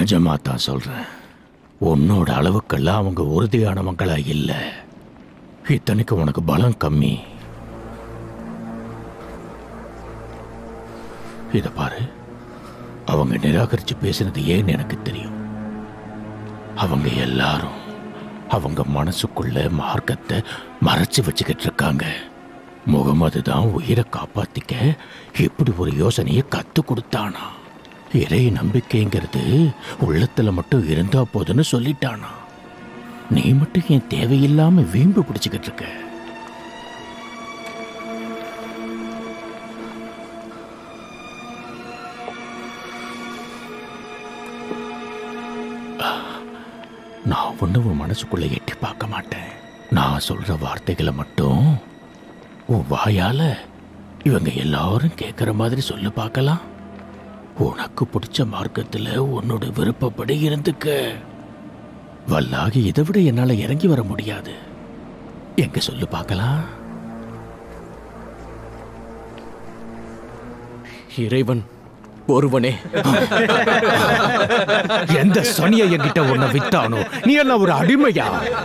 நிஜமா தான் சொல்றேன் உன்னோட அளவுக்கெல்லாம் அவங்க உறுதியானவங்களா இல்ல இத்தனைக்கு உனக்கு பலம் கம்மி இத பாரு அவங்க நிராகரிச்சு பேசினது ஏன்னு எனக்கு தெரியும் அவங்க எல்லாரும் அவங்க மனசுக்குள்ள மார்க்கத்தை மறைச்சு வச்சுக்கிட்டு இருக்காங்க முகமது தான் உயிரை காப்பாத்திக்க இப்படி ஒரு யோசனையை கத்து கொடுத்தானா இறை நம்பிக்கைங்கிறது உள்ளத்துல மட்டும் இருந்தா போதுன்னு சொல்லிட்டானா நீ மட்டும் ஏன் தேவையில்லாம வீம்பு பிடிச்சுக்கிட்டு இருக்க நான் ஒன்றும் உன் மனசுக்குள்ள எட்டி பார்க்க மாட்டேன் நான் சொல்ற வார்த்தைகளை மட்டும் உன் வாயால இவங்க எல்லாரும் கேட்குற மாதிரி சொல்ல பார்க்கலாம் உனக்கு பிடிச்ச மார்க்கத்துல உன்னோட விருப்பப்படி இருந்துக்க வல்லாகி இதை விட என்னால இறங்கி வர முடியாது எங்க சொல்லு பார்க்கலாம் இறைவன் ஒருவனே எந்த சனியை என்கிட்ட உன்னை வித்தானோ நீ எல்லாம் ஒரு அடிமையா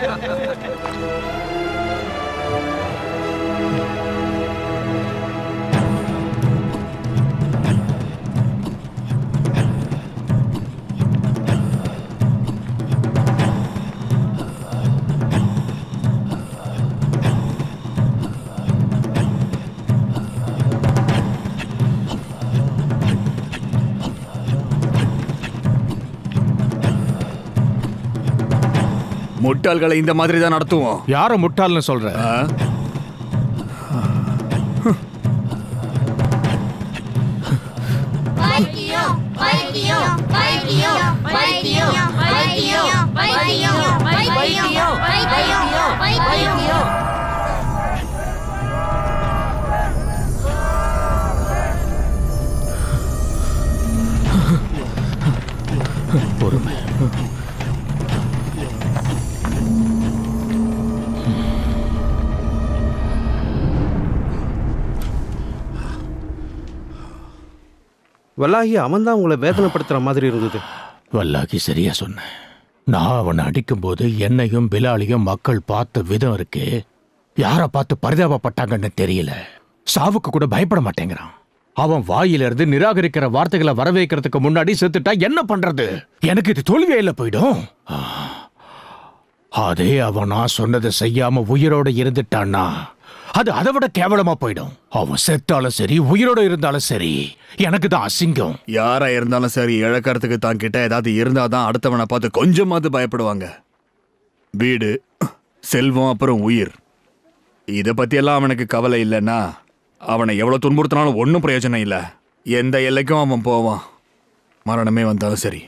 முட்டாள்களை இந்த மாதிரி தான் நடத்துவோம் யார முட்டாள்னு சொல்ற ஆ? வைத்தியம் வைத்தியம் வைத்தியம் வைத்தியம் வைத்தியம் வைத்தியம் வைத்தியம் வைத்தியம் வைத்தியம் பொறுமை வல்லாகி அவன் தான் உங்களை வேதனைப்படுத்துற மாதிரி இருந்தது வல்லாகி சரியா சொன்ன நான் அவனை அடிக்கும்போது என்னையும் பிலாலையும் மக்கள் பார்த்த விதம் இருக்கே யாரை பார்த்து பரிதாபப்பட்டாங்கன்னு தெரியல சாவுக்கு கூட பயப்பட மாட்டேங்கிறான் அவன் வாயிலிருந்து நிராகரிக்கிற வார்த்தைகளை வரவேற்கிறதுக்கு முன்னாடி செத்துட்டா என்ன பண்றது எனக்கு இது தோல்வியில போயிடும் ஆ. அதே அவன் நான் சொன்னதை செய்யாம உயிரோட இருந்துட்டான்னா அது அதை விட கேவலமா போயிடும் அவன் செத்தாலும் சரி உயிரோட இருந்தாலும் சரி எனக்கு தான் அசிங்கம் யாரா இருந்தாலும் சரி இழக்கறதுக்கு தான் கிட்ட ஏதாவது இருந்தாதான் அடுத்தவனை பார்த்து கொஞ்சமாவது பயப்படுவாங்க வீடு செல்வம் அப்புறம் உயிர் இதை பத்தியெல்லாம் அவனுக்கு கவலை இல்லைன்னா அவனை எவ்வளவு துன்புறுத்தினாலும் ஒன்றும் பிரயோஜனம் இல்லை எந்த எல்லைக்கும் அவன் போவான் மரணமே வந்தாலும் சரி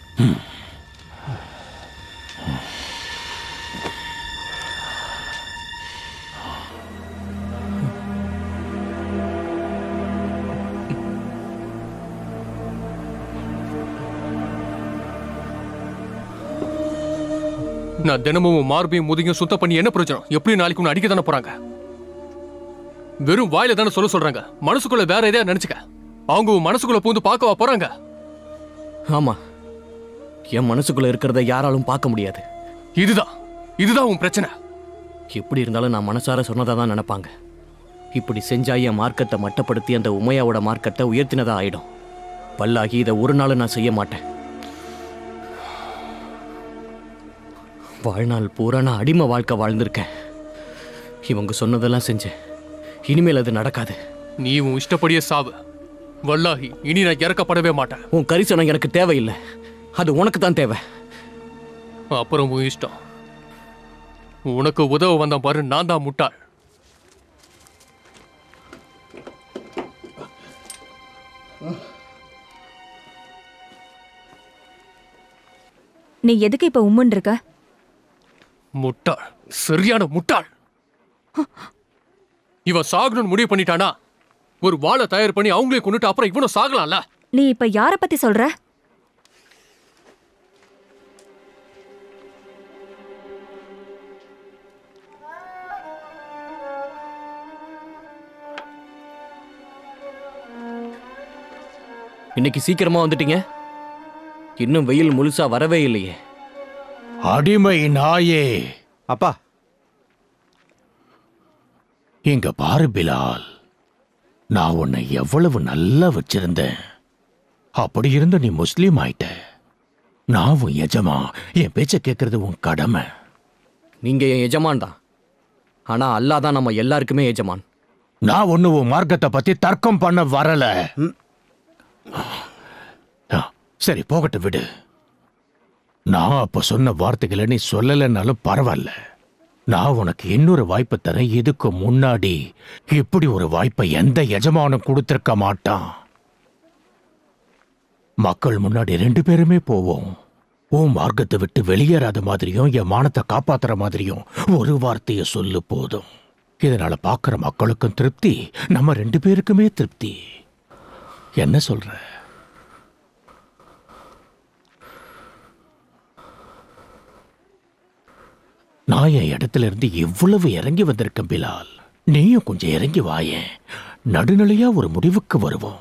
நான் தினமும் உன் மார்பையும் முதுகையும் சுத்தம் பண்ணி என்ன பிரயோஜனம் எப்படி நாளைக்கு உன்னை அடிக்க தானே போறாங்க வெறும் வாயில தானே சொல்ல சொல்றாங்க மனசுக்குள்ள வேற எதையா நினைச்சுக்க அவங்க உன் மனசுக்குள்ள பூந்து பார்க்கவா போறாங்க ஆமா என் மனசுக்குள்ள இருக்கிறத யாராலும் பார்க்க முடியாது இதுதான் இதுதான் உன் பிரச்சனை எப்படி இருந்தாலும் நான் மனசார சொன்னதா தான் நினைப்பாங்க இப்படி செஞ்சா என் மார்க்கத்தை மட்டப்படுத்தி அந்த உமையாவோட மார்க்கத்தை உயர்த்தினதா ஆயிடும் பல்லாகி இதை ஒரு நாள் நான் செய்ய மாட்டேன் வாழ்நாள் பூரா நான் அடிமை வாழ்க்கை வாழ்ந்திருக்கேன் இவங்க சொன்னதெல்லாம் செஞ்சேன் இனிமேல் அது நடக்காது நீ உன் இஷ்டப்படியே சாவு வல்லாஹி இனி நான் இறக்கப்படவே மாட்டேன் உன் கரிசனம் எனக்கு தேவையில்லை அது உனக்கு தான் தேவை அப்புறம் உன் இஷ்டம் உனக்கு உதவ வந்த பாரு நான் தான் முட்டாள் நீ எதுக்கு இப்ப உம்முன் இருக்க முட்டாள் சரியான முட்டாள் இவன் சாகணும்னு முடிவு பண்ணிட்டானா ஒரு வாளை தயார் பண்ணி அவங்களே கொண்டுட்டு அப்புறம் இவனும் சாகலாம்ல நீ இப்ப யார பத்தி சொல்ற இன்னைக்கு சீக்கிரமா வந்துட்டீங்க இன்னும் வெயில் முழுசா வரவே இல்லையே அடிமை நாயே அப்பா இங்க பாரு பிலால் நான் உன்னை எவ்வளவு நல்லா வச்சிருந்தேன் அப்படி இருந்த நீ முஸ்லீம் ஆயிட்ட நான் உன் எஜமா என் பேச்ச கேட்கறது உன் கடமை நீங்க என் எஜமான் தான் ஆனா அல்லாஹ் தான் நம்ம எல்லாருக்குமே எஜமான் நான் ஒண்ணு உன் மார்க்கத்தை பத்தி தர்க்கம் பண்ண வரல ஆ, சரி போகட்டும் விடு நான் அப்ப சொன்ன வார்த்தைகளை நீ சொல்லலைன்னாலும் பரவாயில்ல நான் உனக்கு இன்னொரு வாய்ப்பு தரேன் இதுக்கு முன்னாடி இப்படி ஒரு வாய்ப்பை எந்த எஜமானும் கொடுத்திருக்க மாட்டான் மக்கள் முன்னாடி ரெண்டு பேருமே போவோம் உன் மார்க்கத்தை விட்டு வெளியேறாத மாதிரியும் என் மானத்தை காப்பாத்துற மாதிரியும் ஒரு வார்த்தையை சொல்லு போதும் இதனால பார்க்குற மக்களுக்கும் திருப்தி நம்ம ரெண்டு பேருக்குமே திருப்தி என்ன சொல்ற நான் என் இடத்துல இருந்து இவ்வளவு இறங்கி வந்திருக்கேன் பிலால் நீயும் கொஞ்சம் இறங்கி வாயேன் நடுநிலையா ஒரு முடிவுக்கு வருவோம்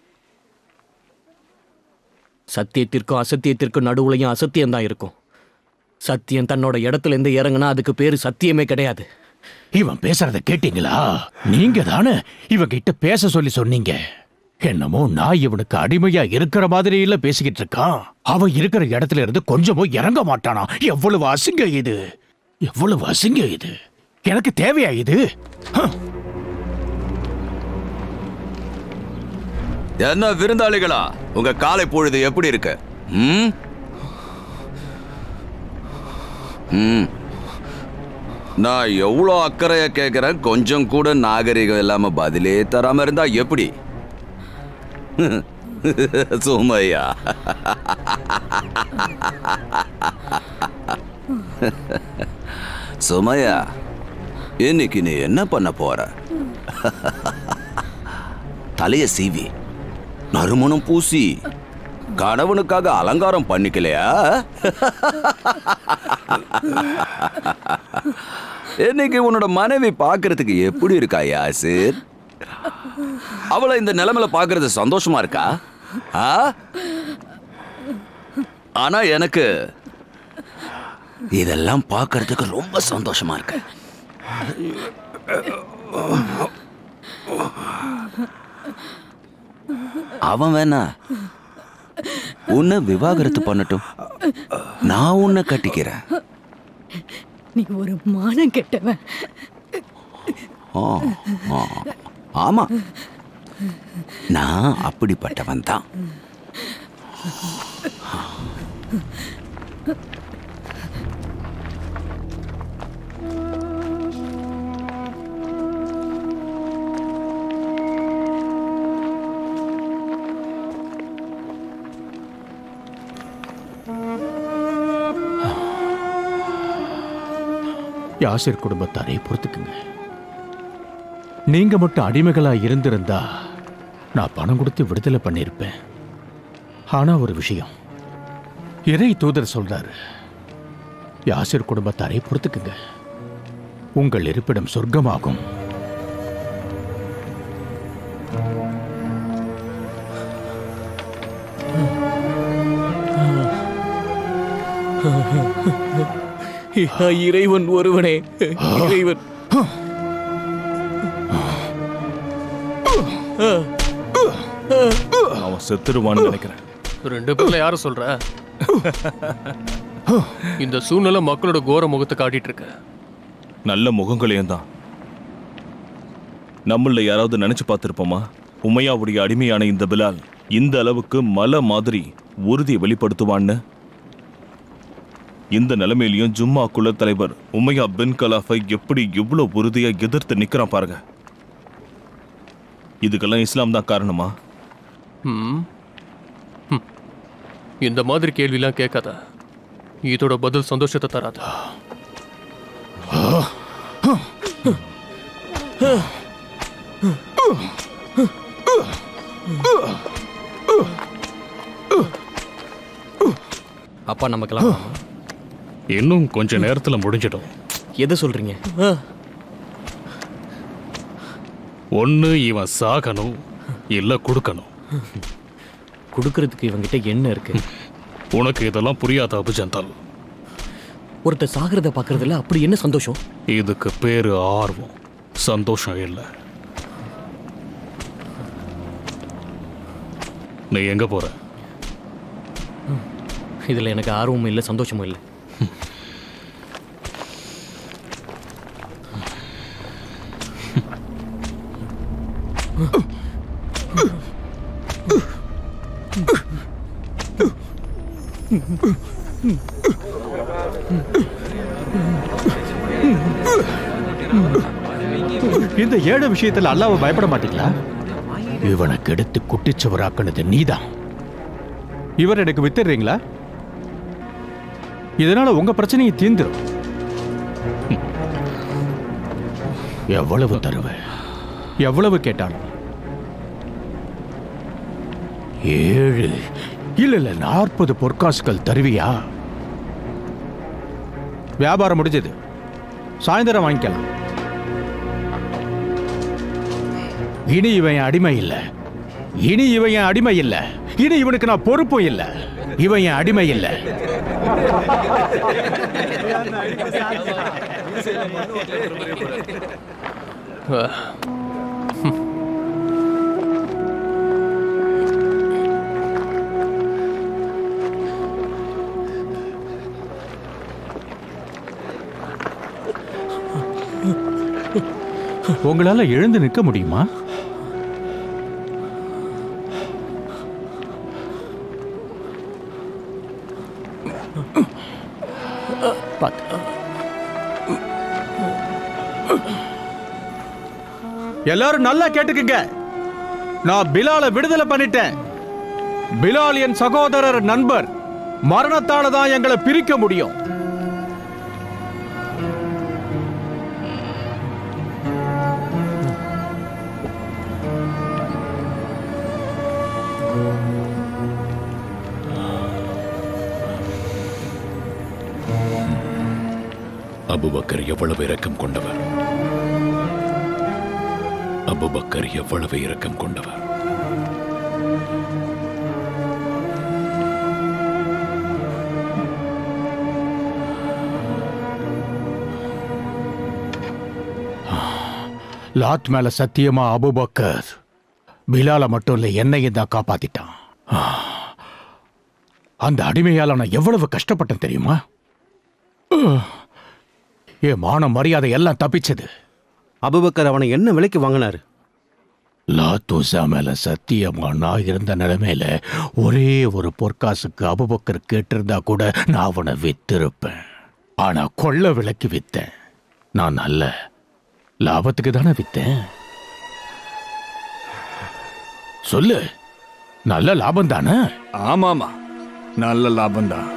சத்தியத்திற்கும் அசத்தியத்திற்கும் நடுவுலையும் அசத்தியம் தான் இருக்கும் சத்தியம் தன்னோட இடத்துல இருந்து இறங்குனா அதுக்கு பேரு சத்தியமே கிடையாது இவன் பேசுறத கேட்டீங்களா நீங்க தானே இவன் கிட்ட பேச சொல்லி சொன்னீங்க என்னமோ நான் இவனுக்கு அடிமையா இருக்கிற மாதிரி இல்ல பேசிக்கிட்டு இருக்கான் அவன் இருக்கிற இடத்துல இருந்து கொஞ்சமும் இறங்க மாட்டானா எவ்வளவு அசிங்க இது எவ்வளவு அசிங்க இது எனக்கு தேவையா இது ஹம். என்ன விருந்தாளிகளா உங்க காலை பொழுது எப்படி இருக்கு ம்? ம். நான் எவ்வளோ அக்கறையா கேட்கிறேன் கொஞ்சம் கூட நாகரிகம் இல்லாம பதிலே தராம இருந்தா எப்படி சுமையா சுமையா இன்னைக்கு நீ என்ன பண்ண போற தலைய சீவி நறுமணம் பூசி கணவனுக்காக அலங்காரம் பண்ணிக்கலையா இன்னைக்கு உன்னோட மனைவி பார்க்கிறதுக்கு எப்படி இருக்கா யாசிர் அவளை இந்த நிலைமையில பார்க்கிறது சந்தோஷமா இருக்கா ஆ? ஆனா எனக்கு இதெல்லாம் பார்க்கிறதுக்கு ரொம்ப சந்தோஷமா இருக்கு அவன் வேணா உன்னை விவாகரத்து பண்ணட்டும் நான் உன்னை கட்டிக்கிறேன் நீ ஒரு மானம் கெட்டவன் ஆ, ஆ. ஆமா நான் அப்படிப்பட்டவன் தான் யாசிர் குடும்பத்தாரை பொறுத்துக்குங்க நீங்க மட்டும் அடிமைகளா இருந்திருந்தா நான் பணம் கொடுத்து விடுதலை பண்ணியிருப்பேன் ஆனா ஒரு விஷயம் இறை தூதர் சொல்றாரு யாசிர் குடும்பத்தாரை பொறுத்துக்குங்க உங்கள் இருப்பிடம் சொர்க்கமாகும் இறைவன் ஒருவனே இறைவன் அவன் செத்துருவான்னு நினைக்கிறேன் ரெண்டு பேர்ல யார சொல்ற இந்த சூழ்நிலை மக்களோட கோர முகத்தை காட்டிட்டு இருக்க நல்ல முகங்களையும் தான் நம்மள யாராவது நினைச்சு பார்த்திருப்போமா உமையாவுடைய அடிமையான இந்த பிலால் இந்த அளவுக்கு மலை மாதிரி உறுதியை வெளிப்படுத்துவான்னு இந்த நிலைமையிலையும் ஜும்மா குல தலைவர் உமையா பின் கலாஃபை எப்படி இவ்வளவு உறுதியா எதிர்த்து நிக்கிறான் பாருங்க இதுக்கெல்லாம் இஸ்லாம் தான் காரணமா ம். ம். இந்த மாதிரி கேள்விலாம் கேட்காத இதோட பதில் சந்தோஷத்தை தராது அப்பா நமக்கெல்லாம் இன்னும் கொஞ்ச நேரத்துல முடிஞ்சிடும் எதை சொல்றீங்க ஒண்ணு இவன் சாகணும் இல்ல கொடுக்கணும் கொடுக்கறதுக்கு இவங்கிட்ட என்ன இருக்கு உனக்கு இதெல்லாம் புரியாத அபிஜந்தால் ஒருத்தர் சாகிறத பார்க்கறதுல அப்படி என்ன சந்தோஷம் இதுக்கு பேரு ஆர்வம் சந்தோஷம் இல்லை நீ எங்க போற இதுல எனக்கு ஆர்வமும் இல்லை சந்தோஷமும் இல்லை இந்த ஏழு விஷயத்துல அல்லாவை பயப்பட மாட்டீங்களா இவனை கெடுத்து குட்டிச்சவராக்குனது நீதான் இவர் எனக்கு வித்துடுறீங்களா இதனால உங்க பிரச்சனையை தீந்துரும் எவ்வளவு தருவ எவ்வளவு கேட்டாலும் ஏழு இல்ல இல்ல நாற்பது பொற்காசுகள் தருவியா வியாபாரம் முடிஞ்சது சாயந்தரம் வாங்கிக்கலாம் இனி இவன் என் அடிமை இல்ல இனி இவன் என் அடிமை இல்ல இனி இவனுக்கு நான் பொறுப்பும் இல்ல இவன் என் அடிமை இல்ல உங்களால எழுந்து நிற்க முடியுமா பார்த்து. எல்லாரும் நல்லா கேட்டுக்குங்க நான் பிலால விடுதலை பண்ணிட்டேன் பிலால் என் சகோதரர் நண்பர் மரணத்தால தான் எங்களை பிரிக்க முடியும் அபுபக்கர் எவ்வளவு இரக்கம் கொண்டவர் அபுபக்கர் எவ்வளவு இரக்கம் கொண்டவர் லாத் மேல சத்தியமா அபுபக்கர் பிலால மட்டும் இல்ல என்னையும் தான் காப்பாத்திட்டான் ஆ. அந்த அடிமையால நான் எவ்வளவு கஷ்டப்பட்டேன் தெரியுமா ஆ. என் மான மரியாதை எல்லாம் தப்பிச்சது அபுபக்கர் அவனை என்ன விலைக்கு வாங்கினாரு லாத்தூசா மேல சத்தியமா நான் இருந்த நிலைமையில ஒரே ஒரு பொற்காசுக்கு அபுபக்கர் கேட்டிருந்தா கூட நான் அவனை வித்திருப்பேன் ஆனா கொள்ள விலைக்கு வித்தேன் நான் நல்ல லாபத்துக்கு தானே வித்தேன் சொல்லு நல்ல லாபம் தானே ஆமாமா நல்ல லாபம் தான்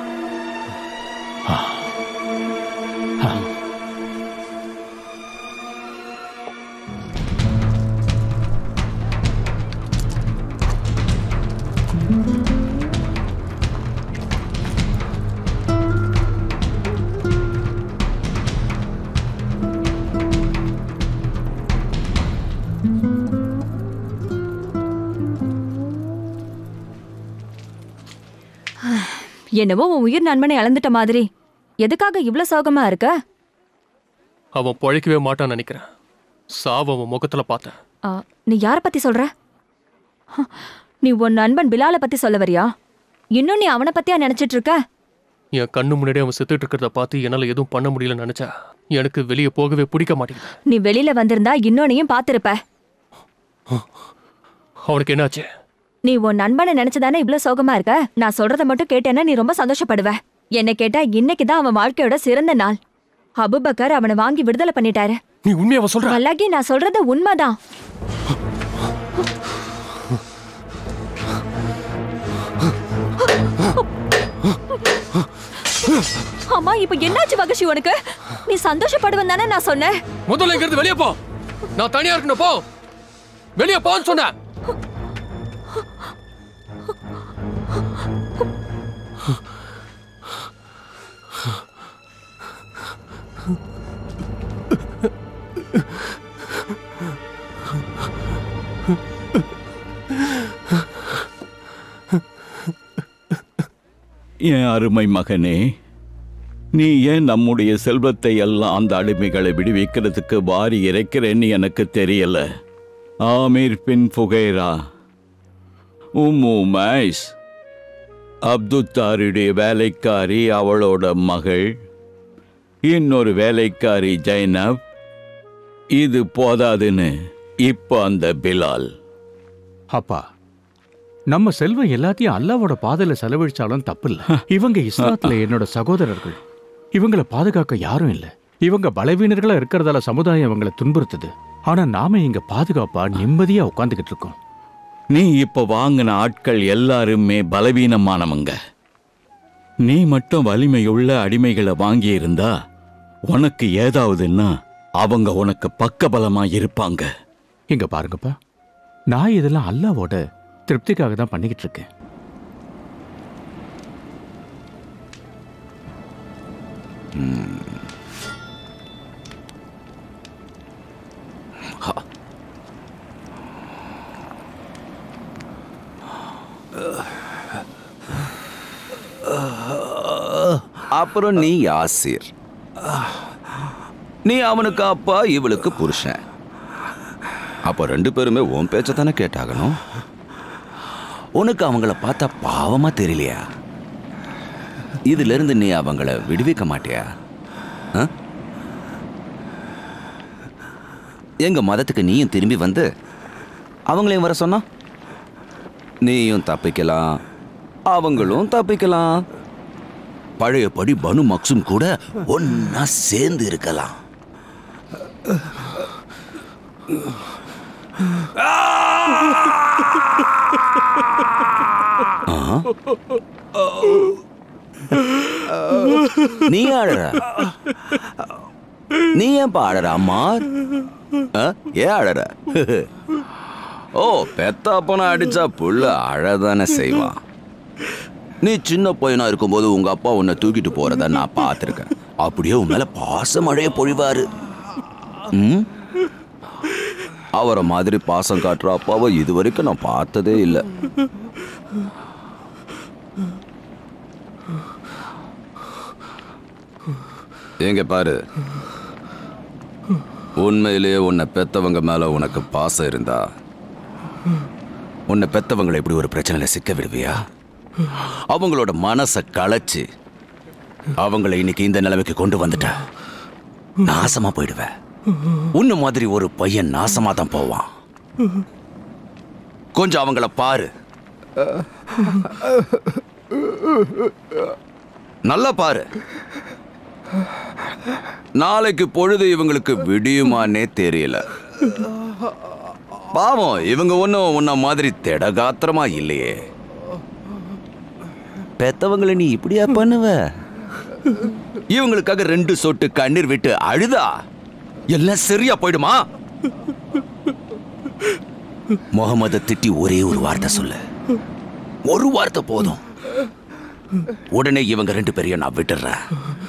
என்னவோ உன் உயிர் நண்பனை இழந்துட்ட மாதிரி எதுக்காக இவ்ளோ சோகமா இருக்க அவன் பழைக்கவே மாட்டான்னு நினைக்கிறேன் சாவு அவன் முகத்துல பார்த்தேன் ஆ, நீ யார பத்தி சொல்ற ஹ, நீ உன் நண்பன் பிலால பத்தி சொல்ல வரியா இன்னும் நீ அவனை பத்தியா நினைச்சிட்டு இருக்க என் கண்ணு முன்னாடி அவன் செத்துட்டு இருக்கிறத பார்த்து என்னால எதுவும் பண்ண முடியலன்னு நினைச்சா எனக்கு வெளியே போகவே பிடிக்க மாட்டேங்குது நீ வெளியில வந்திருந்தா இன்னொன்னையும் பார்த்திருப்ப அவனுக்கு என்னாச்சு நீ உன் நண்பனை நினைச்சுதானே இவ்ளோ சோகமா இருக்க நான் சொல்றத மட்டும் கேட்டேன்னா நீ ரொம்ப சந்தோஷப்படுவ என்ன கேட்டா இன்னைக்கு தான் அவன் வாழ்க்கையோட சிறந்த நாள் அபுபக்கர் அவனை வாங்கி விடுதலை பண்ணிட்டாரு நீ உண்மையாவ சொல்ற வல்லாகி நான் சொல்றது உண்மைதான் அம்மா இப்ப என்னாச்சு மகஷி உனக்கு நீ சந்தோஷப்படுவன் தானே நான் சொன்னேன் முதல்ல இங்க இருந்து வெளியே போ நான் தனியா இருக்கணும் போ வெளியே போன்னு சொன்னேன் என் அருமை மகனே நீ ஏன் நம்முடைய செல்வத்தை எல்லாம் அந்த அடிமைகளை விடுவிக்கிறதுக்கு வாரி இறைக்கிறேன்னு எனக்கு தெரியல ஆமீர் பின் ஃபுகைரா உம்மு மைஸ் அப்துத்தாருடைய வேலைக்காரி அவளோட மகள் இன்னொரு வேலைக்காரி ஜைனப் இது போதாதுன்னு இப்போ அந்த பிலால் அப்பா நம்ம செல்வம் எல்லாத்தையும் அல்லாவோட பாதையில செலவழிச்சாலும் தப்பில்ல இவங்க இஸ்லாத்துல என்னோட சகோதரர்கள் இவங்கள பாதுகாக்க யாரும் இல்ல இவங்க பலவீனர்களா இருக்கிறதால சமுதாயம் இவங்களை துன்புறுத்துது ஆனா நாம இங்க பாதுகாப்பா நிம்மதியா உட்காந்துக்கிட்டு இருக்கோம் நீ இப்ப வாங்கின ஆட்கள் எல்லாருமே பலவீனமானவங்க நீ மட்டும் வலிமையுள்ள அடிமைகளை வாங்கியிருந்தா உனக்கு ஏதாவதுன்னா அவங்க உனக்கு பக்கபலமா இருப்பாங்க இங்க பாருங்கப்பா நான் இதெல்லாம் அல்லாவோட திருப்திக்காக தான் பண்ணிக்கிட்டு இருக்கேன் அப்புறம் நீ யாசிர் நீ அவனுக்கு அப்பா இவளுக்கு புருஷன் அப்போ ரெண்டு பேருமே உன் பேச்ச தானே கேட்டாகணும் உனக்கு அவங்கள பார்த்தா பாவமா தெரியலையா இதுல இருந்து நீ அவங்கள விடுவிக்க மாட்டியா ஆ? எங்க மதத்துக்கு நீயும் திரும்பி வந்து அவங்களையும் வர சொன்னா நீயும் தப்பிக்கலாம் அவங்களும் தப்பிக்கலாம் பழையபடி பனு மக்சும் கூட ஒன்னா சேர்ந்து இருக்கலாம் ஆ? நீ ஆடுற நீ ஏன் ஆடுற அம்மார் ஆ? ஏன் ஆடுற ஓ பெத்த அப்பனை அடிச்சா புள்ள அழதானே செய்வான் நீ சின்ன பையனா இருக்கும்போது உங்க அப்பா உன்னை தூக்கிட்டு போறத நான் பார்த்துருக்கேன் அப்படியே உன் மேல பாச மழைய பொழிவாரு ம்? அவரை மாதிரி பாசம் காட்டுற அப்பாவை இது வரைக்கும் நான் பார்த்ததே இல்லை எங்க பாரு உண்மையிலேயே உன்னை பெத்தவங்க மேல உனக்கு பாசம் இருந்தா உன்னை பெத்தவங்களை எப்படி ஒரு பிரச்சனையில சிக்க விடுவியா அவங்களோட மனசை களைச்சு அவங்கள இன்னைக்கு இந்த நிலைமைக்கு கொண்டு வந்துட்ட நாசமா போயிடுவேன் உன்ன மாதிரி ஒரு பையன் நாசமா தான் போவான் கொஞ்சம் அவங்கள பாரு நல்லா பாரு நாளைக்கு பொழுது இவங்களுக்கு விடியுமானே தெரியல பாவம் இவங்க ஒன்றும் உன்ன மாதிரி திடகாத்திரமா இல்லையே பெத்தவங்களை நீ இப்படியா பண்ணுவ இவங்களுக்காக ரெண்டு சொட்டு கண்ணீர் விட்டு அழுதா எல்லாம் சரியா போயிடுமா முகமத திட்டி ஒரே ஒரு வார்த்தை சொல்லு ஒரு வார்த்தை போதும் உடனே இவங்க ரெண்டு பேரையும் நான் விட்டுறேன்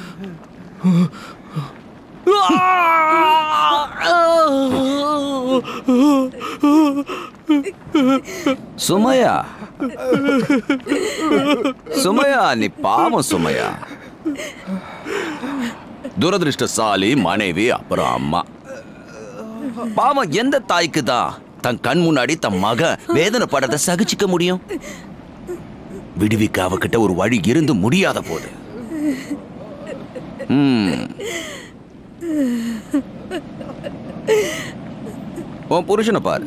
சுமையா சுமையா நீ பாவம் சுமையா துரதிருஷ்டசாலி மனைவி அப்புறம் அம்மா பாவம் எந்த தாய்க்கு தான் தன் கண் முன்னாடி தன் மகன் வேதனைப்படத்தை சகிச்சுக்க முடியும் விடுவிக்க அவகிட்ட ஒரு வழி இருந்து முடியாத போது ம். உன் புருஷனை பாரு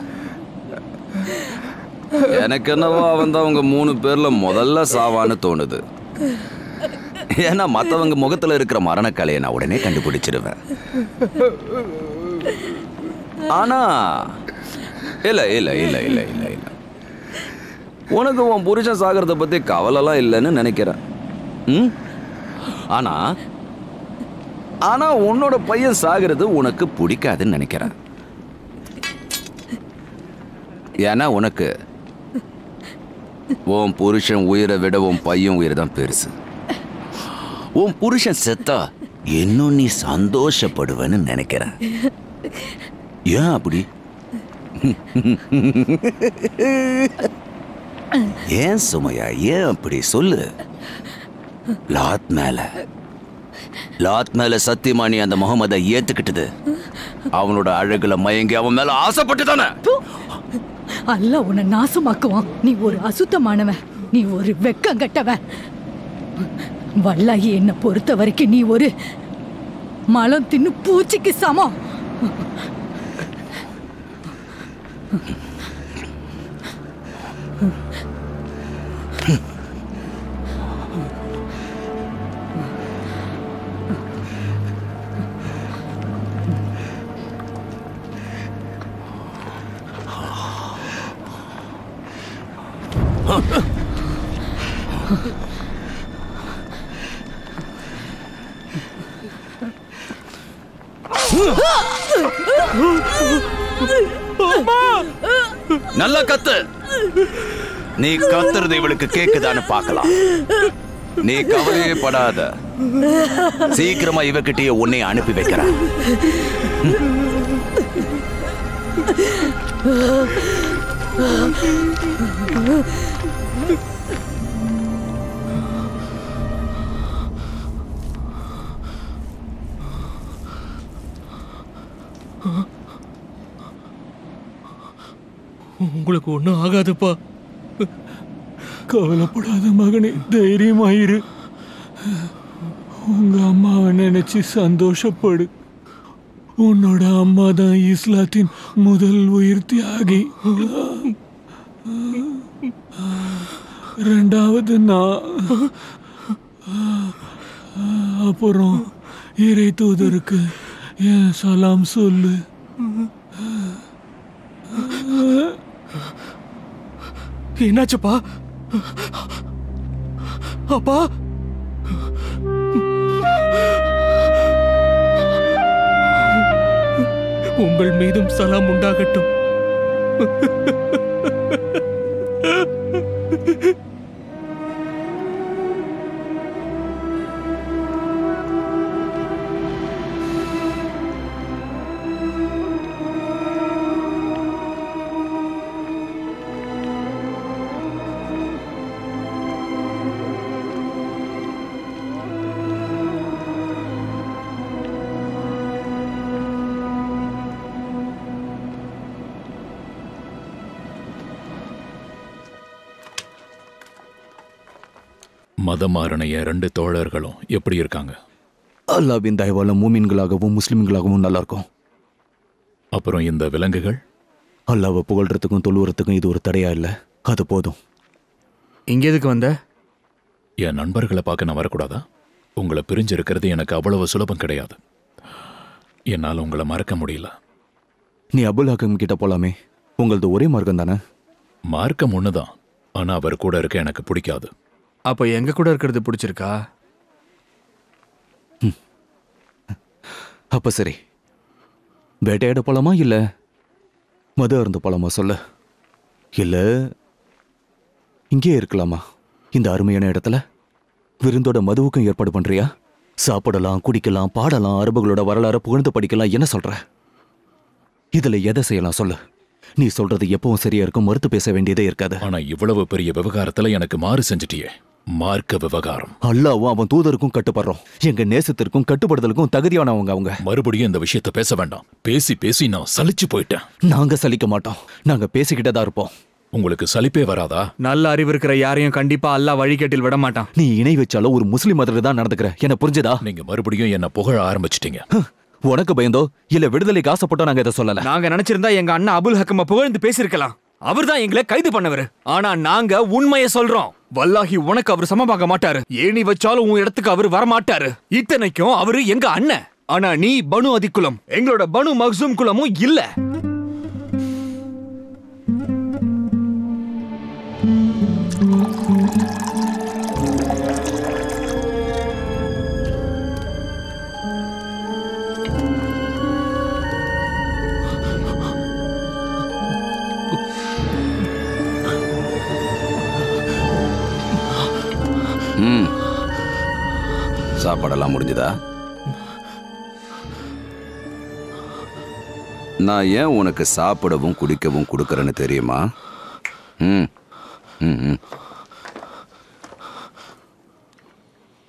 எனக்கு என்னவோ அவன் தான் அவங்க மூணு பேர்ல முதல்ல சாவான்னு தோணுது ஏன்னா மத்தவங்க முகத்துல இருக்கிற மரணக்கலையை நான் உடனே கண்டுபிடிச்சிருவேன் ஆனா இல்ல இல்ல இல்ல இல்ல இல்ல இல்ல உனக்கு உன் புருஷன் சாகிறத பத்தி கவலைலாம் இல்லைன்னு நினைக்கிறேன் ம் ஆனா ஆனா உன்னோட பையன் சாகிறது உனக்கு பிடிக்காதுன்னு நினைக்கிறேன் ஏன்னா உனக்கு உன் புருஷன் உயிரை விட உன் பையன் உயிர் தான் பெருசு உன் புருஷன் செத்தா இன்னும் நீ சந்தோஷப்படுவேன்னு நினைக்கிறேன் ஏன் அப்படி ஏன் சுமையா ஏன் அப்படி சொல்லு லாத் மேல லாத் மேல சத்தியமா நீ அந்த முகமதை ஏத்துக்கிட்டது அவனோட அழகுல மயங்கி அவன் மேல ஆசைப்பட்டு தானே அல்லாஹ் உன்னை நாசமாக்குவான் நீ ஒரு அசுத்தமானவன் நீ ஒரு வெக்கம் கட்டவன் வல்லாகி என்னை பொறுத்த வரைக்கும் நீ ஒரு மலம் தின்னு பூச்சிக்கு சமம் நல்லா கத்து நீ கத்துறது இவளுக்கு கேக்குதான்னு பார்க்கலாம் நீ கவலையே படாத சீக்கிரமா இவகிட்டயே உன்னை அனுப்பி வைக்கிறேன் உங்களுக்கு ஒன்றும் ஆகாதுப்பா கவலைப்படாத மகனே தைரியமாயிரு உங்க அம்மாவை நினைச்சு சந்தோஷப்படு உன்னோட அம்மா தான் இஸ்லாத்தின் முதல் உயிர் தியாகி ரெண்டாவது நான் அப்புறம் இறை தூதருக்கு என் சலாம் சொல்லு என்னாச்சுப்பா அப்பா உங்கள் மீதும் சலாம் உண்டாகட்டும் மதமாறனைய ரெண்டு தோழர்களும் எப்படி இருக்காங்க அல்லாவின் தயவால மூமின்களாகவும் முஸ்லிம்களாகவும் நல்லா இருக்கும் அப்புறம் இந்த விலங்குகள் அல்லாவை புகழ்றதுக்கும் தொழுவுறதுக்கும் இது ஒரு தடையா இல்ல அது போதும் இங்க எதுக்கு வந்த என் நண்பர்களை பார்க்க நான் வரக்கூடாதா உங்களை பிரிஞ்சிருக்கிறது எனக்கு அவ்வளவு சுலபம் கிடையாது என்னால் உங்களை மறக்க முடியல நீ அபுல் ஹக்கம் கிட்ட போலாமே உங்களது ஒரே மார்க்கம் தானே மார்க்கம் ஒண்ணுதான் ஆனா அவர் கூட இருக்க எனக்கு பிடிக்காது அப்ப எங்க கூட இருக்கிறது பிடிச்சிருக்கா அப்ப சரி வேட்டையாட போலாமா இல்ல மது அருந்து போலாமா சொல்ல இல்ல இங்கே இருக்கலாமா இந்த அருமையான இடத்துல விருந்தோட மதுவுக்கும் ஏற்பாடு பண்றியா சாப்பிடலாம் குடிக்கலாம் பாடலாம் அரபுகளோட வரலாறு புகழ்ந்து படிக்கலாம் என்ன சொல்ற இதுல எதை செய்யலாம் சொல்லு நீ சொல்றது எப்பவும் சரியா இருக்கும் மறுத்து பேச வேண்டியதே இருக்காது ஆனா இவ்வளவு பெரிய விவகாரத்துல எனக்கு மாறு செஞ்சிட்டியே மார்க்க விவகாரம் அல்லாவும் அவன் தூதருக்கும் கட்டுப்படுறோம் எங்க நேசத்திற்கும் கட்டுப்படுதலுக்கும் தகுதியானவங்க அவங்க மறுபடியும் இந்த விஷயத்த பேச வேண்டாம் பேசி பேசி நான் சலிச்சு போயிட்டேன் நாங்க சலிக்க மாட்டோம் நாங்க பேசிக்கிட்டே தான் இருப்போம் உங்களுக்கு சலிப்பே வராதா நல்ல அறிவு இருக்கிற யாரையும் கண்டிப்பா அல்லாஹ் வழிகேட்டில் விட மாட்டான் நீ இணை வச்சாலும் ஒரு முஸ்லிம் மதத்துல தான் நடந்துக்கிற என்ன புரிஞ்சதா நீங்க மறுபடியும் என்ன புகழ ஆரம்பிச்சிட்டீங்க உனக்கு பயந்தோ இல்ல விடுதலைக்கு ஆசைப்பட்டோ நாங்க இதை சொல்லல நாங்க நினைச்சிருந்தா எங்க அண்ணன் அபுல் ஹக்கம புகழ்ந்து பேசியிருக்கலாம் அவர்தான் எங்களை கைது பண்ணவர் ஆனா நாங்க உண்மையை சொல்றோம் வல்லாஹி உனக்கு அவர் சமமாக மாட்டாரு ஏணி வச்சாலும் உன் இடத்துக்கு அவர் வரமாட்டாரு இத்தனைக்கும் அவரு எங்க அண்ணன் ஆனா நீ பனு அதிக்குலம் எங்களோட பனு மக்சூம் குலமும் இல்ல ம் சாப்பாடெல்லாம் முடிஞ்சதா நான் ஏன் உனக்கு சாப்பிடவும் குடிக்கவும் கொடுக்கறேன்னு தெரியுமா ம் ம் ம்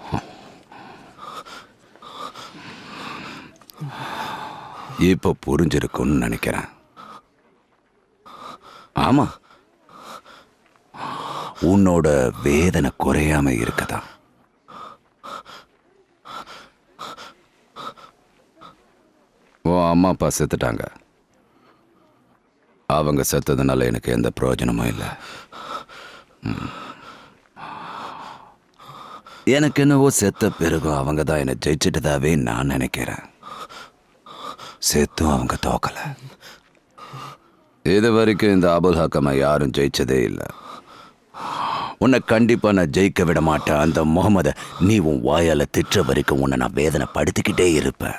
இப்ப புரிஞ்சிருக்கும்னு நினைக்கிறேன் ஆமா உன்னோட வேதனை குறையாம இருக்கதா உன் அம்மா அப்பா செத்துட்டாங்க அவங்க செத்ததுனால எனக்கு எந்த பிரயோஜனமும் இல்லை ம். எனக்கு என்னவோ செத்த பிறகும் அவங்க தான் என்னை ஜெயிச்சிட்டதாவே நான் நினைக்கிறேன் செத்தும் அவங்க தோக்கல இது வரைக்கும் இந்த அபுல் ஹக்கமை யாரும் ஜெயிச்சதே இல்லை உன்னை கண்டிப்பா நான் ஜெயிக்க விட மாட்டேன் அந்த முகமத நீ உன் வாயால திட்டுற வரைக்கும் உன்னை நான் வேதனைப்படுத்திக்கிட்டே இருப்பேன்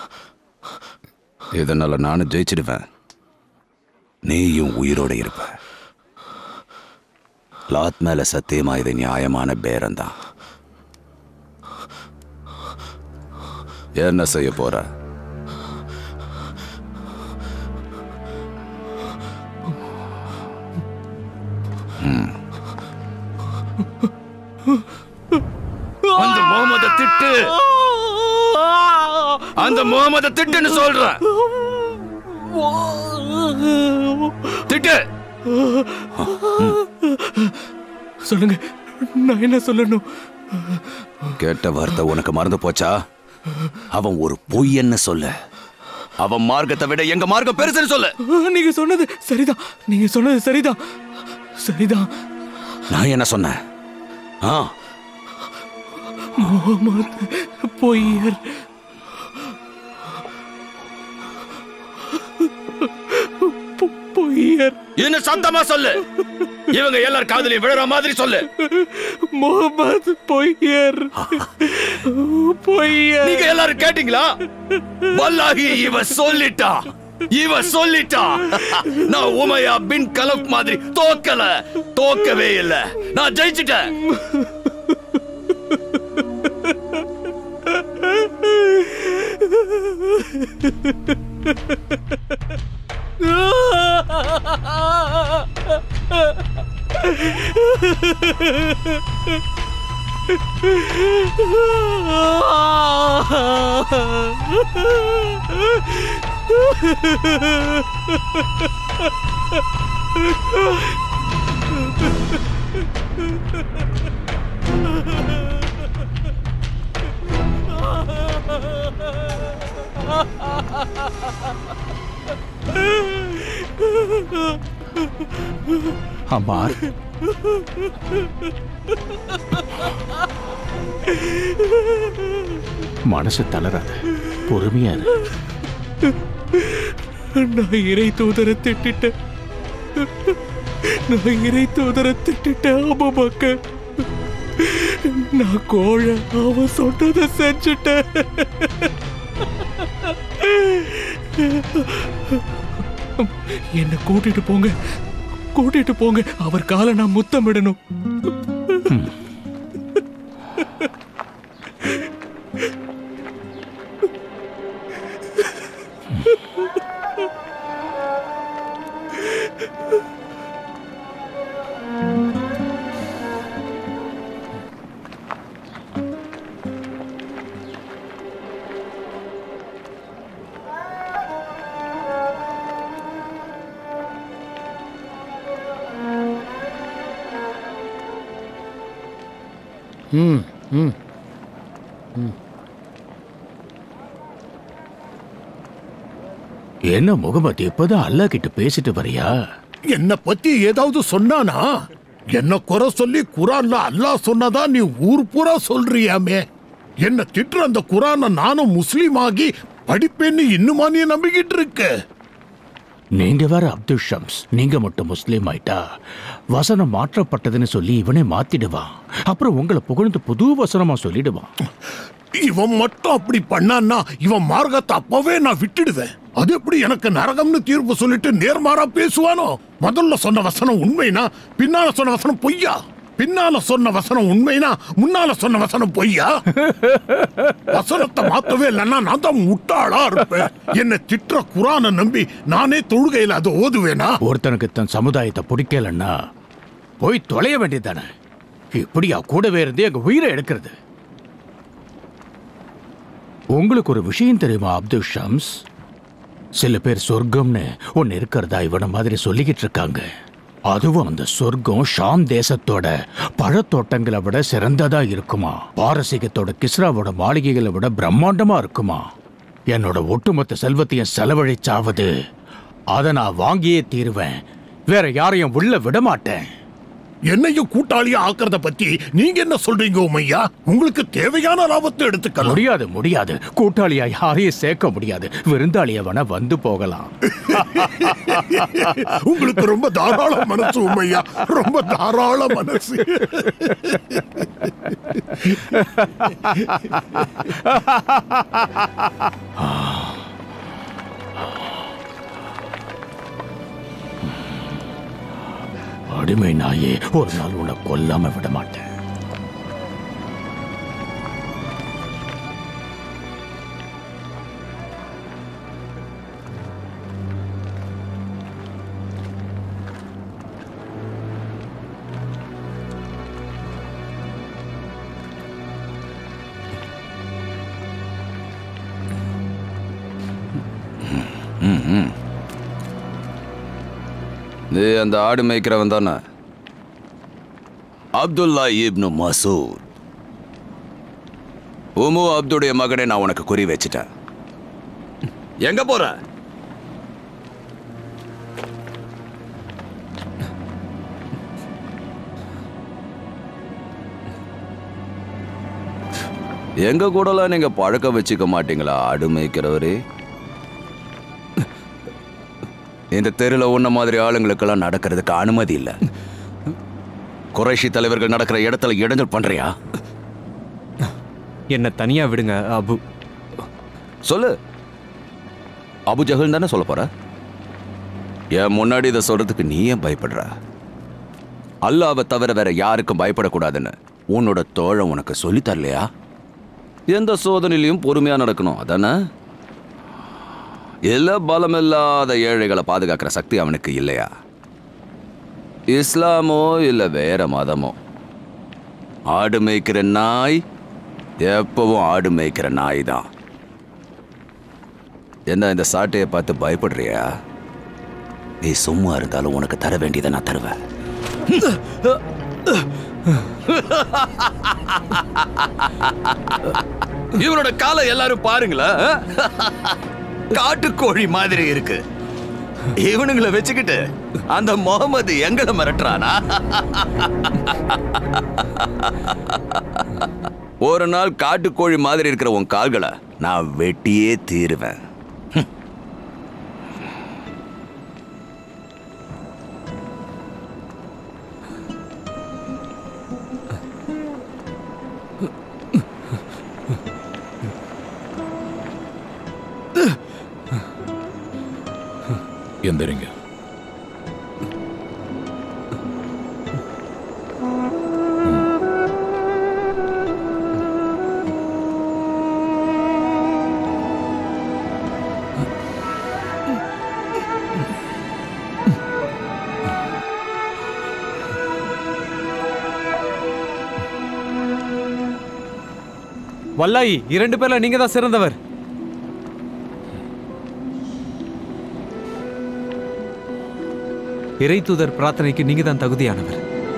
இதனால நானும் ஜெயிச்சிடுவேன் நீயும் உயிரோட இருப்ப லாத் மேல சத்தியமா இது நியாயமான பேரம்தான் என்ன செய்ய போற ம். அந்த முகமத திட்டு அந்த முகமத திட்டுன்னு சொல்றேன் திட்டு சொல்லுங்க நான் என்ன சொல்லணும் கேட்ட வார்த்தை உனக்கு மறந்து போச்சா அவன் ஒரு பொய்யன்னு சொல்லு அவன் மார்க்கத்தை விட எங்க மார்க்கம் பெருசுன்னு சொல்லு நீங்க சொன்னது சரிதான் நீங்க சொன்னது சரிதான் சரிதான் நான் என்ன சொன்னேன் ஆ முகமது பொய்யர் பொ- பொய்யர் என்ன சத்தமா சொல்லு இவங்க எல்லாரும் காதலையும் விழுற மாதிரி சொல்லு முகமது பொய்யர் பொய்யர் நீங்க எல்லாரும் கேட்டீங்களா வல்லாஹி இவ சொல்லிட்டா இவ சொல்லிட்டா நான் உமையா பின் கலப் மாதிரி தோக்கல தோக்கவே இல்ல நான் ஜெயிச்சிட்டேன் அம்மார் மனசு தளராத பொறுமையா இரு நான் இறை தூதரை திட்டிட்டேன் நான் இறை தூதரை திட்டிட்டேன் அபுபக்கர் நான் கோழ அவன் சொன்னதை செஞ்சுட்டேன் என்ன கூட்டிட்டு போங்க கூட்டிட்டு போங்க அவர் காலை நான் முத்தமிடணும் ம் ம் ம். என்ன முகமது இப்பதான் அல்லா கிட்ட பேசிட்டு வரியா என்ன பத்தி ஏதாவது சொன்னானா என்ன குறை சொல்லி குரான்ல அல்லாஹ் சொன்னதா நீ ஊர் பூரா சொல்றியாமே என்ன திட்டுற அந்த குரானை நானும் முஸ்லீம் ஆகி படிப்பேன்னு இன்னுமா நீ நம்பிக்கிட்டு இருக்க நீங்க வேற அப்துல் ஷம்ஸ் நீங்க மட்டும் முஸ்லீம் ஆயிட்டா வசனம் மாற்றப்பட்டதுன்னு சொல்லி இவனே மாத்திடுவான் அப்புறம் உங்களை புகழ்ந்து புது வசனமா சொல்லிடுவான் இவன் மட்டும் அப்படி பண்ணான்னா இவன் மார்க்கத்தை அப்பவே நான் விட்டுடுவேன் அது எப்படி எனக்கு நரகம்னு தீர்ப்பு சொல்லிட்டு நேர்மாறா பேசுவானோ முதல்ல சொன்ன வசனம் உண்மைனா பின்னால சொன்ன வசனம் பொய்யா பின்னால சொன்ன வசனம் உண்மைனா முன்னால சொன்ன வசனம் பொய்யா வசனத்தை மாத்தவே இல்லைன்னா நான் தான் முட்டாளா இருப்பேன் என்ன திட்டுற குரானை நம்பி நானே தொழுகையில் அதை ஓதுவேனா ஒருத்தனுக்கு தன் சமுதாயத்தை பிடிக்கலன்னா போய் தொலைய வேண்டியதானே இப்படியா கூடவே இருந்து எங்க உயிரை எடுக்கிறது உங்களுக்கு ஒரு விஷயம் தெரியுமா அப்துல் ஷம்ஸ் சில பேர் சொர்க்கம்னு ஒன்னு இருக்கிறதா இவன மாதிரி சொல்லிக்கிட்டு இருக்காங்க அதுவும் அந்த சொர்க்கம் ஷாம் தேசத்தோட பழத்தோட்டங்களை விட சிறந்ததா இருக்குமா பாரசீகத்தோட கிஸ்ராவோட மாளிகைகளை விட பிரம்மாண்டமா இருக்குமா என்னோட ஒட்டுமொத்த செல்வத்தையும் செலவழிச்சாவது அதை நான் வாங்கியே தீருவேன் வேற யாரையும் உள்ள விட மாட்டேன் என்னையும் கூட்டாளியா ஆக்குறத பத்தி நீங்க என்ன சொல்றீங்க உமையா உங்களுக்கு தேவையான லாபத்தை எடுத்துக்கலாம் முடியாது முடியாது கூட்டாளியா யாரையும் சேர்க்க முடியாது விருந்தாளிய வேணா வந்து போகலாம் உங்களுக்கு ரொம்ப தாராள மனசு உமையா ரொம்ப தாராள மனசு அடிமை நாயே ஒரு நாள் உன்னை கொல்லாம விட மாட்டேன் ம், ம். நீ அந்த ஆடு மேய்க்கிறவன் தானே அப்துல்லா இப்னு மசூத் உமு அப்துடைய மகனை நான் உனக்கு குறி வச்சிட்டேன் எங்க போற எங்க கூடலாம் நீங்க பழக்கம் வச்சுக்க மாட்டீங்களா ஆடு மேய்க்கிறவரே இந்த தெருல உன்ன மாதிரி ஆளுங்களுக்கெல்லாம் நடக்கிறதுக்கு அனுமதி இல்லை குறைஷி தலைவர்கள் நடக்கிற இடத்துல இடைஞ்சல் பண்றியா என்ன தனியா விடுங்க அபு சொல்லு அபு ஜஹல் தானே சொல்ல போற என் முன்னாடி இதை சொல்றதுக்கு நீ ஏன் பயப்படுற அல்லாவை தவிர வேற யாருக்கும் பயப்படக்கூடாதுன்னு உன்னோட தோழன் உனக்கு சொல்லித் தரலையா எந்த சோதனையிலையும் பொறுமையா நடக்கணும் அதானே இல்ல பலமில்லாத ஏழைகளை பாதுகாக்கிற சக்தி அவனுக்கு இல்லையா இஸ்லாமோ இல்ல வேற மதமோ ஆடு மேய்க்கிற நாய் எப்பவும் ஆடு மேய்க்கிற நாய் தான் என்ன இந்த சாட்டையை பார்த்து பயப்படுறியா நீ சும்மா இருந்தாலும் உனக்கு தர வேண்டியதை நான் தருவேன் இவனோட காலை எல்லாரும் பாருங்களேன் காட்டுக்கோழி மாதிரி இருக்கு இவனுங்களை வச்சுக்கிட்டு அந்த முகமது எங்களை மிரட்டுறானா ஒரு நாள் காட்டுக்கோழி மாதிரி இருக்கிற உன் கால்களை நான் வெட்டியே தீருவேன் எந்திரிங்க வல்லாயி இரண்டு பேர்ல நீங்க தான் சிறந்தவர் இறை தூதர் பிரார்த்தனைக்கு நீங்க தான் தகுதியானவர்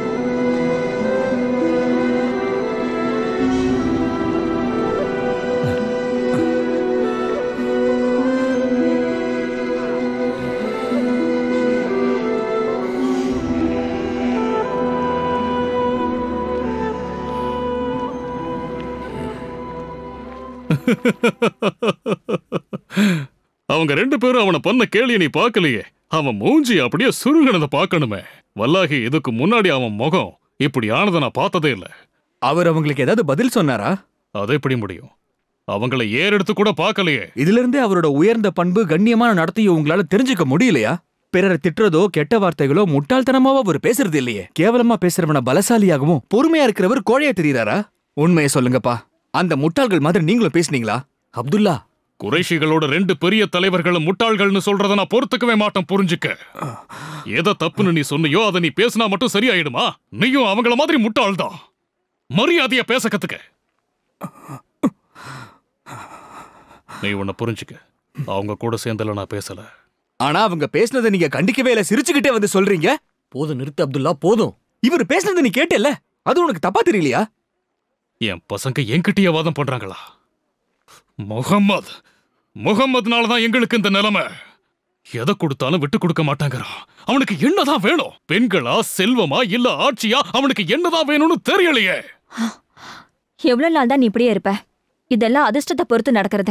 அவங்க ரெண்டு பேரும் அவனை பண்ண கேளிய நீ பார்க்கலையே அவன் மூஞ்சி அப்படியே சுருங்கினதை பார்க்கணுமே வல்லாகி இதுக்கு முன்னாடி அவன் முகம் இப்படி ஆனதை நான் பார்த்ததே இல்ல அவர் அவங்களுக்கு ஏதாவது பதில் சொன்னாரா அது எப்படி முடியும் அவங்கள ஏறெடுத்து கூட பார்க்கலையே இதுல இருந்தே அவரோட உயர்ந்த பண்பு கண்ணியமான நடத்தையும் உங்களால தெரிஞ்சுக்க முடியலையா பிறரை திட்டுறதோ கெட்ட வார்த்தைகளோ முட்டாள்தனமாவோ அவர் பேசுறது இல்லையே கேவலமா பேசுறவன பலசாலியாகவும் பொறுமையா இருக்கிறவர் கோழையா தெரியுறாரா உண்மையை சொல்லுங்கப்பா அந்த முட்டாள்கள் மாதிரி நீங்களும் பேசுனீங்களா அப்துல்லா குறைஷிகளோட ரெண்டு பெரிய தலைவர்களும் முட்டாள்கள்னு சொல்றத நான் பொறுத்துக்கவே மாட்டேன் புரிஞ்சுக்க எதை தப்புன்னு நீ சொன்னியோ அதை நீ பேசினா மட்டும் சரியாயிடுமா நீயும் அவங்கள மாதிரி முட்டாள் தான் மரியாதையா பேச கத்துக்க நீ உன்னை புரிஞ்சுக்க அவங்க கூட சேர்ந்தல நான் பேசல ஆனா அவங்க பேசுனதை நீங்க கண்டிக்கவே இல்ல சிரிச்சுக்கிட்டே வந்து சொல்றீங்க போதும் நிறுத்து அப்துல்லா போதும் இவர் பேசுனதை நீ கேட்டல அது உனக்கு தப்பா தெரியலையா என் பசங்க என்கிட்டயே வாதம் பண்றாங்களா முகம்மது முகம்மதுனால தான் எங்களுக்கு இந்த நிலைமை எதை கொடுத்தாலும் விட்டு கொடுக்க மாட்டாங்கிறான் அவனுக்கு என்னதான் வேணும் பெண்களா செல்வமா இல்ல ஆட்சியா அவனுக்கு என்னதான் வேணும்னு தெரியலையே எவ்வளவு நாள் தான் நீ இப்படியே இருப்ப இதெல்லாம் அதிர்ஷ்டத்தை பொறுத்து நடக்கிறது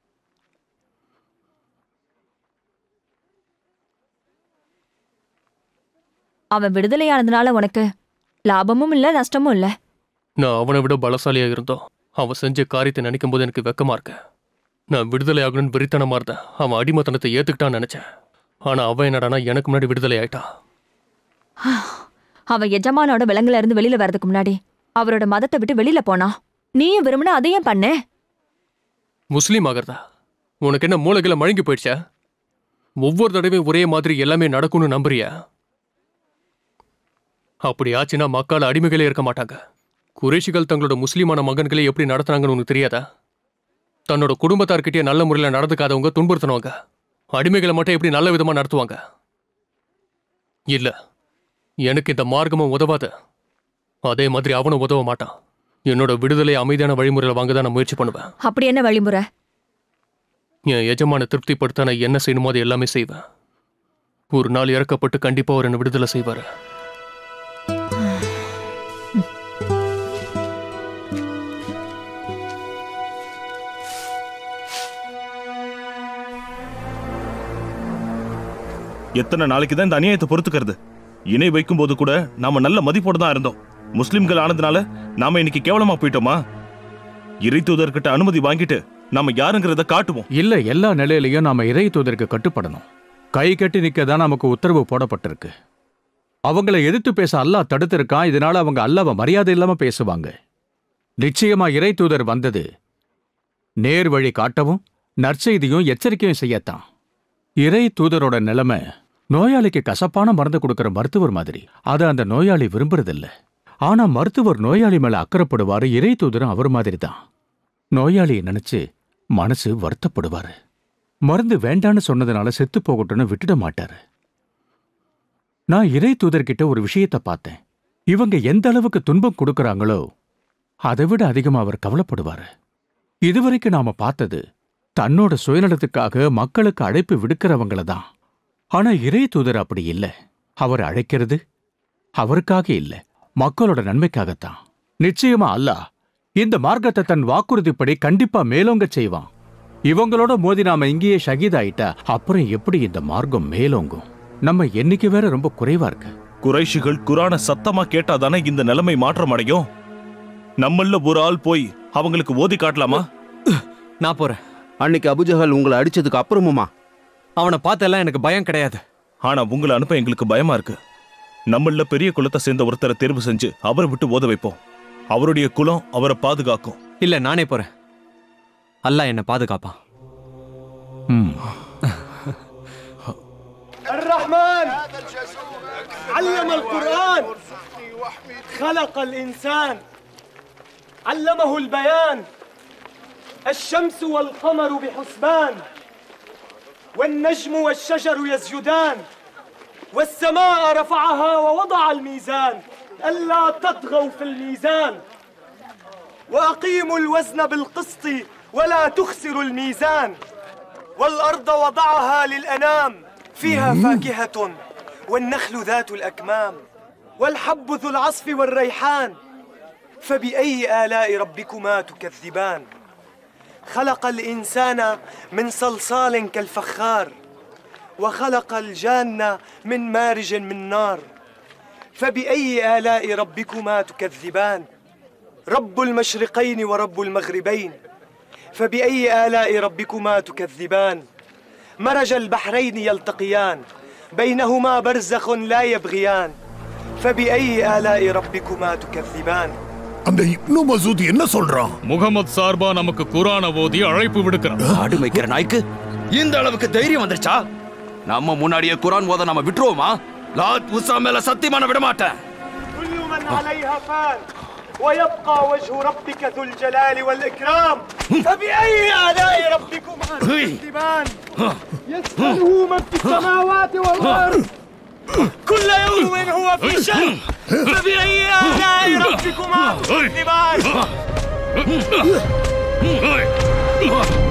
அவன் விடுதலையானதுனால உனக்கு லாபமும் இல்ல நஷ்டமும் இல்ல நான் அவனை விட பலசாலியா இருந்தோம் அவன் செஞ்ச காரியத்தை நினைக்கும் போது எனக்கு வெக்கமா இருக்கு நான் விடுதலை ஆகணும்னு வெறித்தனமா இருந்தேன் அவன் அடிமத்தனத்தை ஏத்துக்கிட்டான்னு நினைச்சேன் ஆனா அவன் என்னடானா எனக்கு முன்னாடி விடுதலை ஆயிட்டான் அவன் எஜமானோட விலங்குல இருந்து வெளியில வர்றதுக்கு முன்னாடி அவரோட மதத்தை விட்டு வெளியில போனான் நீயும் விரும்பினா அதையும் பண்ணு முஸ்லீம் ஆகிறதா உனக்கு என்ன மூளைகளை மழுங்கி போயிடுச்சா ஒவ்வொரு தடவையும் ஒரே மாதிரி எல்லாமே நடக்கும்னு நம்புறியா அப்படி ஆச்சுன்னா மக்கள் அடிமைகளே இருக்க மாட்டாங்க குறைஷிகள் தங்களோட முஸ்லீமான மகன்களை எப்படி நடத்துனாங்கன்னு உனக்கு தெரியாதா தன்னோட குடும்பத்தார்கிட்டயே நல்ல முறையில் நடந்துக்காதவங்க துன்புறுத்தினவங்க அடிமைகளை மட்டும் எப்படி நல்ல விதமா நடத்துவாங்க இல்ல எனக்கு இந்த மார்க்கமும் உதவாது அதே மாதிரி அவனும் உதவ மாட்டான் என்னோட விடுதலை அமைதியான வழிமுறையில் வாங்க தான் நான் முயற்சி பண்ணுவேன் அப்படி என்ன வழிமுறை என் எஜமான திருப்திப்படுத்த நான் என்ன செய்யணுமோ அதை எல்லாமே செய்வேன் ஒரு நாள் இறக்கப்பட்டு கண்டிப்பா அவர் என்னை விடுதலை செய்வாரு எத்தனை நாளைக்கு தான் இந்த அநியாயத்தை பொறுத்துக்கிறது இணை வைக்கும்போது கூட நாம நல்ல மதிப்போடு தான் இருந்தோம் முஸ்லிம்கள் ஆனதுனால நாம இன்னைக்கு கேவலமா போயிட்டோமா இறை தூதர்கிட்ட அனுமதி வாங்கிட்டு நாம யாருங்கிறத காட்டுவோம் இல்ல எல்லா நிலையிலையும் நாம இறை தூதருக்கு கட்டுப்படணும் கை கட்டி நிக்க தான் நமக்கு உத்தரவு போடப்பட்டிருக்கு அவங்கள எதிர்த்து பேச அல்லாஹ் தடுத்திருக்கான் இதனால அவங்க அல்லாவை மரியாதை இல்லாம பேசுவாங்க நிச்சயமா இறை தூதர் வந்தது நேர் வழி காட்டவும் நற்செய்தியும் எச்சரிக்கையும் செய்யத்தான் இறை தூதரோட நிலைமை நோயாளிக்கு கசப்பான மருந்து கொடுக்கிற மருத்துவர் மாதிரி அதை அந்த நோயாளி விரும்புறதில்ல ஆனா மருத்துவர் நோயாளி மேல அக்கறைப்படுவாரு இறை தூதரும் அவர் மாதிரி தான் நோயாளியை நினைச்சு மனசு வருத்தப்படுவாரு மருந்து வேண்டான்னு சொன்னதுனால செத்து போகட்டும்னு விட்டுட மாட்டாரு நான் இறை தூதர்கிட்ட ஒரு விஷயத்தை பார்த்தேன் இவங்க எந்த அளவுக்கு துன்பம் கொடுக்கறாங்களோ அதை விட அதிகமா அவர் கவலைப்படுவாரு இதுவரைக்கும் நாம பார்த்தது தன்னோட சுயநலத்துக்காக மக்களுக்கு அழைப்பு விடுக்கிறவங்கள தான் ஆனா இறை தூதர் அப்படி இல்ல அவர் அழைக்கிறது அவருக்காக இல்ல மக்களோட நன்மைக்காகத்தான் நிச்சயமா அல்லாஹ் இந்த மார்க்கத்தை தன் வாக்குறுதிப்படி கண்டிப்பா மேலோங்க செய்வான் இவங்களோட மோதி நாம இங்கேயே ஷகீதாயிட்டா அப்புறம் எப்படி இந்த மார்க்கம் மேலோங்கும் நம்ம எண்ணிக்கை வேற ரொம்ப குறைவா இருக்கு குறைஷிகள் குரான சத்தமா கேட்டாதானே இந்த நிலைமை மாற்றம் அடையும் நம்மள ஒரு ஆள் போய் அவங்களுக்கு ஓதி காட்டலாமா நான் போறேன் அன்னைக்கு அபுஜஹல் உங்களை அடிச்சதுக்கு அப்புறமுமா அவனை பார்த்தெல்லாம் எனக்கு பயம் கிடையாது ஆனா உங்களை அனுப்ப எங்களுக்கு பயமா இருக்கு நம்மள பெரிய குலத்தை சேர்ந்த ஒருத்தரை தேர்வு செஞ்சு அவரை விட்டு ஓத வைப்போம் அவருடைய குலம் அவரை பாதுகாக்கும் இல்ல நானே போறேன் அல்லாஹ் என்னை பாதுகாப்பான் الرحمن علم القرآن خلق الإنسان علمه البيان الشمس والقمر بحسبان والنجم والشجر يسجدان والسماء رفعها ووضع الميزان ألا تطغوا في الميزان وأقيموا الوزن بالقسط ولا تخسروا الميزان والأرض وضعها للأنام فيها فاكهة والنخل ذات الأكمام والحب ذو العصف والريحان فبأي آلاء ربكما تكذبان خلق الإنسان من صلصال كالفخار وخلق الجان من مارج من نار فبأي آلاء ربكما تكذبان رب المشرقين ورب المغربين فبأي آلاء ربكما تكذبان مرج البحرين يلتقيان بينهما برزخ لا يبغيان فبأي آلاء ربكما تكذبان அந்த இப்னு மசூத் என்ன சொல்றான் முகமது சார்பா நமக்கு குரான ஓதி அழைப்பு விடுக்கிறான் ஆடு மேய்க்கிற நாய்க்கு இந்த அளவுக்கு தைரியம் வந்துருச்சா நம்ம முன்னாடியே குரான் ஓத நம்ம விட்டுருவோமா லாத் உசா மேல சத்தியமான விட மாட்டேன் كل من عليها فان ويبقى وجه ربك ذو الجلال والإكرام فبأي آلاء ربكما تكذبان يسأله من في السماوات والأرض كل يوم هو في شأن فبأي آلاء ربكما تكذبان